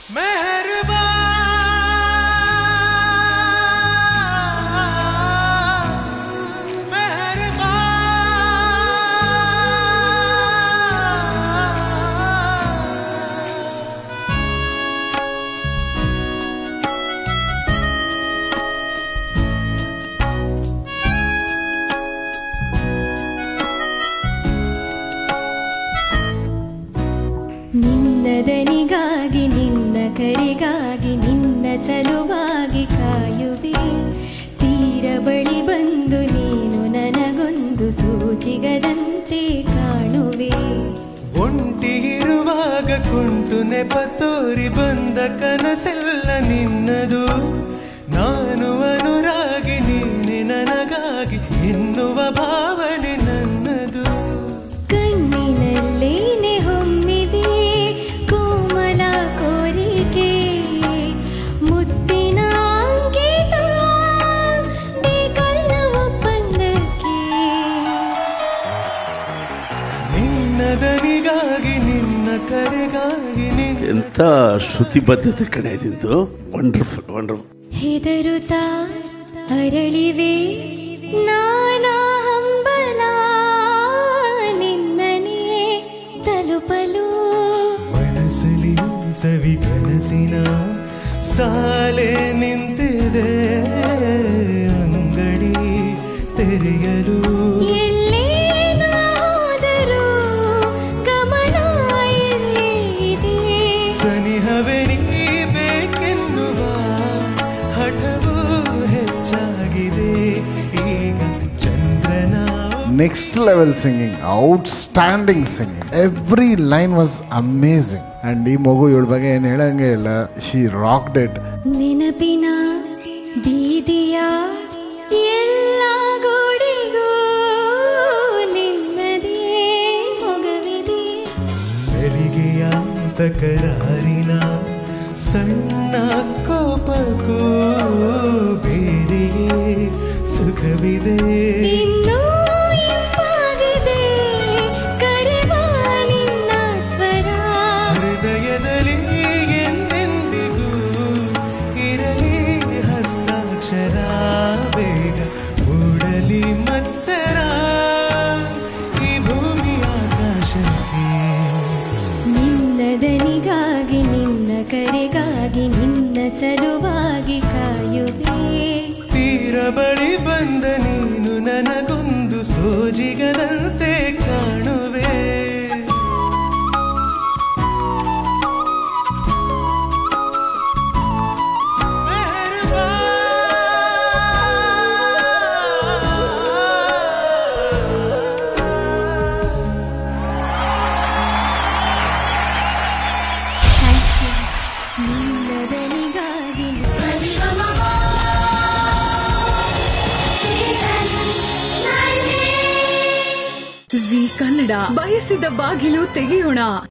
ನಿನ್ನದನಿಗಾಗಿ ನಿನ್ನ ಕರೆಗಾಗಿ ನಿನ್ನ ಸಲುವಾಗಿ ಕಾಯುವೆ ತೀರ ಬಳಿ ಬಂದು ನೀನು ನನಗೊಂದು ಸೂಚಿಗದಂತೆ ಕಾಣುವೆ ಒಂಟಿ ಇರುವಾಗ ಕುಂಟು ನೆಪ ತೋರಿ ಬಂದ ಕನಸೆಲ್ಲ ನಿನ್ನದು ನಾನು ಅನುರಾಗಿ ನೀನೆ ನನಗಾಗಿ ಎನ್ನುವ ಭಾವನೆ ನನ್ನದು ಕಣ್ಣಿನಲ್ಲೇನೆ ಹೊಮ್ಮಿದೆ ಕೋಮಲ ಕೋರಿಕೆ ಮುತ್ತಿನ ಅಂಕಿತ ಬೇಕಲ್ಲ ಒಪ್ಪಂದಕ್ಕೆ ನಿನ್ನದನಿಗಾಗಿ ನಿನ್ನ ಕರೆಗಾಗಿ ನಿನ್ನ ಎಂಥ ಶ್ರುತಿಬದ್ಧತೆ ಕಡೆ ಇದ್ದು ವಂಡರ್ಫುಲ್ ವಂಡರ್ಫುಲ್ ಹೆದರುತ್ತಾ ಅರಳಿವೆ ನಾನಾ ಹಂಬಲ ನಿನ್ನನೇ ತಲುಪಲು ಮನಸ್ಸಲಿ ಸವಿ ಕನಸಿನ ಸಾಲೆ ನಿಂತಿದೆ ಅಂಗಡಿ ತೆರೆಯಲು ಎಲ್ಲೇ ನಾ ಹೋದರೂ ಗಮನ ಇಲ್ಲೇ ಇದೆ ಸನಿಹವೇ ನೀ ಬೇಕೆನ್ನುವ ಹಠವು ಹೆಚ್ಚಾಗಿದೆ ಈಗ ಚಂದ್ರನ next level singing outstanding singing every line was amazing and ಈ ಮಗು ಇವಳ ಬಗ್ಗೆ ಏನು ಹೇಳಂಗೆ ಇಲ್ಲ ಶಿ ರಾಕ್ ಡೆಡ್ ನೆನಪಿನ ಬೀದಿಯ ಎಲ್ಲ ಗೋಡೆಗೂ ನಿನ್ನದೇ ಮೊಗವಿದೆ ಸಲಿಗೆಯ ತಕರಾರಿನ ಸಣ್ಣ ಕೋಪಕ್ಕೂ ಬೇರೆಯೇ ಸುಖವಿದೆ ಇನ್ನೂ ಇಂಪಾಗಿದೆ ಕರೆವ ನಿನ್ನ ಸ್ವರ ಹೃದಯದಲ್ಲಿ ಎಂದೆಂದಿಗೂ ಇರಲಿ ಹಸ್ತಾಕ್ಷರ ಬೇಗ ಮೂಡಲಿ ಮತ್ಸರ ಈ ಭೂಮಿ ಆಕಾಶಕ್ಕೆ ನಿನ್ನದನಿಗಾಗಿ ನಿನ್ನ ಕರೆಗಾಗಿ ನಿನ್ನ ಸಲುವಾಗಿ ಕಾಯುವೆ ತೀರ ಬಳಿ ಬಂದ ನೀನು ನನಗೊಂದು ಸೋಜಿಗದಂತೆ ಕಾಣುವೆ ನಿನ್ನದನಿಗಾಗಿ ಜಿ ಕನ್ನಡ ಬಯಸಿದ ಬಾಗಿಲು ತೆಗೆಯೋಣ